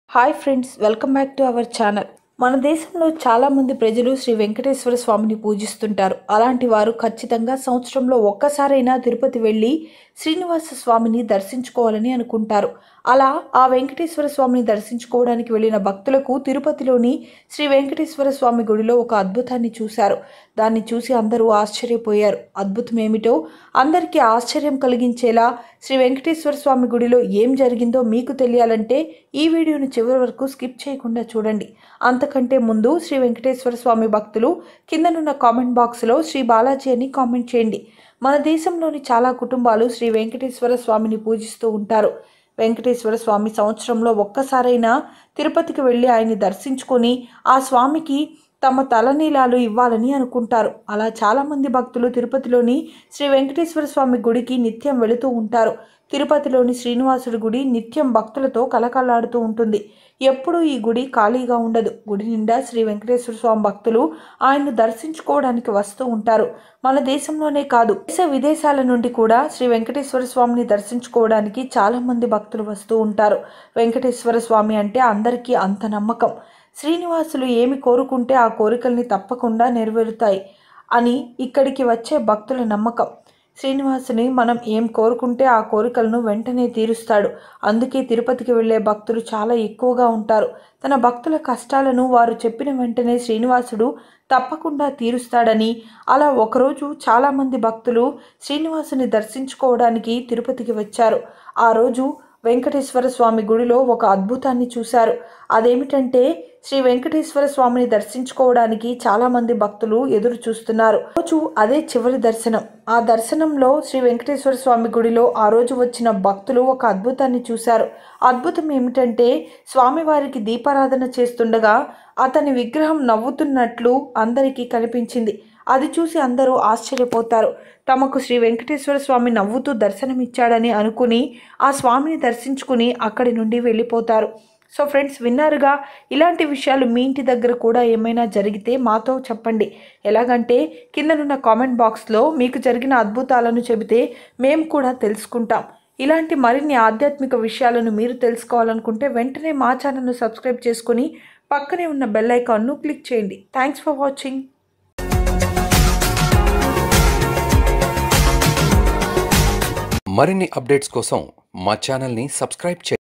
hi friends welcome back to our channel మన దేశంలో చాలా మంది ప్రజలు శ్రీ వెంకటేశ్వర స్వామిని పూజిస్తుంటారు అలాంటి వారు ఖచ్చితంగా సంవత్సరంలో ఒక్కసారైనా తిరుపతి వెళ్ళి శ్రీనివాస స్వామిని దర్శించుకోవాలని అనుకుంటారు అలా ఆ వెంకటేశ్వర స్వామిని దర్శించుకోవడానికి వెళ్ళిన భక్తులకు తిరుపతిలోని శ్రీ వెంకటేశ్వర స్వామి గుడిలో ఒక అద్భుతాన్ని చూశారు దాన్ని చూసి అందరూ ఆశ్చర్యపోయారు అద్భుతం ఏమిటో అందరికీ ఆశ్చర్యం కలిగించేలా శ్రీ వెంకటేశ్వర స్వామి గుడిలో ఏం జరిగిందో మీకు తెలియాలంటే ఈ వీడియోను చివరి వరకు స్కిప్ చేయకుండా చూడండి అంతకంటే ముందు శ్రీ వెంకటేశ్వర స్వామి భక్తులు కిందనున్న కామెంట్ బాక్స్లో శ్రీ బాలాజీ అని కామెంట్ చేయండి మన దేశంలోని చాలా కుటుంబాలు శ్రీ వెంకటేశ్వర స్వామిని పూజిస్తూ ఉంటారు వెంకటేశ్వర స్వామి సంవత్సరంలో ఒక్కసారైనా తిరుపతికి వెళ్ళి ఆయన్ని దర్శించుకొని ఆ స్వామికి తమ తలనీలాలు ఇవ్వాలని అనుకుంటారు అలా చాలామంది భక్తులు తిరుపతిలోని శ్రీ వెంకటేశ్వర స్వామి గుడికి నిత్యం వెళుతూ ఉంటారు తిరుపతిలోని శ్రీనివాసుడి గుడి నిత్యం భక్తులతో కలకల్లాడుతూ ఉంటుంది ఎప్పుడూ ఈ గుడి ఖాళీగా ఉండదు గుడి నిండా శ్రీ వెంకటేశ్వర స్వామి భక్తులు ఆయన్ను దర్శించుకోవడానికి వస్తూ ఉంటారు మన దేశంలోనే కాదు దేశ విదేశాల నుండి కూడా శ్రీ వెంకటేశ్వర స్వామిని దర్శించుకోవడానికి చాలా మంది భక్తులు వస్తూ ఉంటారు వెంకటేశ్వర స్వామి అంటే అందరికీ అంత నమ్మకం శ్రీనివాసులు ఏమి కోరుకుంటే ఆ కోరికల్ని తప్పకుండా నెరవేరుతాయి అని ఇక్కడికి వచ్చే భక్తుల నమ్మకం శ్రీనివాసుని మనం ఏం కోరుకుంటే ఆ కోరికలను వెంటనే తీరుస్తాడు అందుకే తిరుపతికి వెళ్ళే భక్తులు చాలా ఎక్కువగా ఉంటారు తన భక్తుల కష్టాలను వారు చెప్పిన వెంటనే శ్రీనివాసుడు తప్పకుండా తీరుస్తాడని అలా ఒకరోజు చాలామంది భక్తులు శ్రీనివాసుని దర్శించుకోవడానికి తిరుపతికి వచ్చారు ఆ రోజు వెంకటేశ్వర స్వామి గుడిలో ఒక అద్భుతాన్ని చూశారు అదేమిటంటే శ్రీ వెంకటేశ్వర స్వామిని దర్శించుకోవడానికి చాలామంది భక్తులు ఎదురు చూస్తున్నారు రోజు అదే చివరి దర్శనం ఆ దర్శనంలో శ్రీ వెంకటేశ్వర స్వామి గుడిలో ఆ రోజు వచ్చిన భక్తులు ఒక అద్భుతాన్ని చూశారు అద్భుతం ఏమిటంటే స్వామివారికి దీపారాధన చేస్తుండగా అతని విగ్రహం నవ్వుతున్నట్లు అందరికీ కనిపించింది అది చూసి అందరూ ఆశ్చర్యపోతారు తమకు శ్రీ వెంకటేశ్వర స్వామి నవ్వుతూ దర్శనమిచ్చాడని అనుకుని ఆ స్వామిని దర్శించుకుని అక్కడి నుండి వెళ్ళిపోతారు సో ఫ్రెండ్స్ విన్నారుగా ఇలాంటి విషయాలు మీ ఇంటి దగ్గర కూడా ఏమైనా జరిగితే మాతో చెప్పండి ఎలాగంటే కిందనున్న కామెంట్ బాక్స్లో మీకు జరిగిన అద్భుతాలను చెబితే మేము కూడా తెలుసుకుంటాం ఇలాంటి మరిన్ని ఆధ్యాత్మిక విషయాలను మీరు తెలుసుకోవాలనుకుంటే వెంటనే మా ఛానల్ను సబ్స్క్రైబ్ చేసుకుని పక్కనే ఉన్న బెల్ ఐకాన్ను క్లిక్ చేయండి థ్యాంక్స్ ఫర్ వాచింగ్ మరిన్ని అప్డేట్స్ కోసం మా ఛానల్ని సబ్స్క్రైబ్ చేయండి